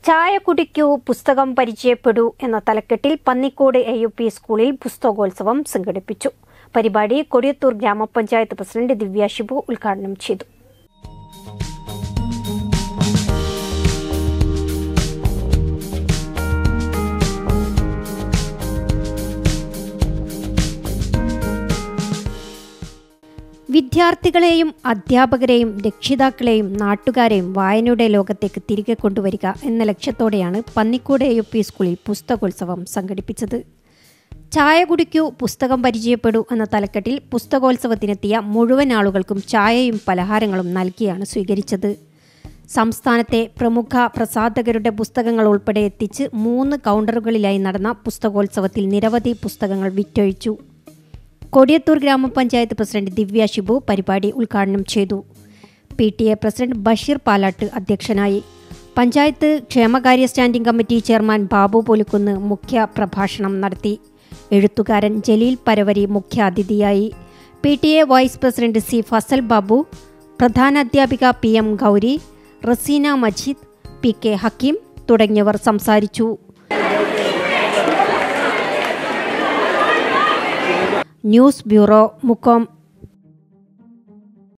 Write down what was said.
ചായ കുടിക്കൂ പുസ്തകം പരിചയപ്പെടൂ എന്ന തലക്കെട്ടിൽ പന്നിക്കോട് എ യു പി സ്കൂളിൽ പുസ്തകോത്സവം സംഘടിപ്പിച്ചു പരിപാടി കൊടിയത്തൂർ ഗ്രാമപഞ്ചായത്ത് പ്രസിഡന്റ് ദിവ്യ ഷിബു ഉദ്ഘാടനം ചെയ്തു വിദ്യാർത്ഥികളെയും അധ്യാപകരെയും രക്ഷിതാക്കളെയും നാട്ടുകാരെയും വായനയുടെ ലോകത്തേക്ക് തിരികെ കൊണ്ടുവരിക എന്ന ലക്ഷ്യത്തോടെയാണ് പന്നിക്കോട് എ യു പി സ്കൂളിൽ പുസ്തകോത്സവം സംഘടിപ്പിച്ചത് ചായ കുടിക്കൂ പുസ്തകം പരിചയപ്പെടൂ എന്ന തലക്കെട്ടിൽ പുസ്തകോത്സവത്തിനെത്തിയ മുഴുവൻ ആളുകൾക്കും ചായയും പലഹാരങ്ങളും നൽകിയാണ് സ്വീകരിച്ചത് സംസ്ഥാനത്തെ പ്രമുഖ പ്രസാധകരുടെ പുസ്തകങ്ങൾ ഉൾപ്പെടെ എത്തിച്ച് മൂന്ന് കൗണ്ടറുകളിലായി നടന്ന പുസ്തകോത്സവത്തിൽ നിരവധി പുസ്തകങ്ങൾ വിറ്റൊഴിച്ചു കൊടിയത്തൂർ ഗ്രാമപഞ്ചായത്ത് പ്രസിഡന്റ് ദിവ്യ ഷിബു പരിപാടി ഉദ്ഘാടനം ചെയ്തു P T A president Basheer Palatt അധ്യക്ഷനായി പഞ്ചായത്ത് ക്ഷേമകാര്യ standing committee chairman Babu Pulikkunnu മുഖ്യ പ്രഭാഷണം നടത്തി എഴുത്തുകാരൻ ജലീൽ പരവരി മുഖ്യ അതിഥിയായി P T A vice president C Fazal Babu പ്രധാനാധ്യാപിക P M Gauri Raseena Majeed P K Hakkim തുടങ്ങിയവർ സംസാരിച്ചു ന്യൂസ് ബ്യൂറോ മുക്കോം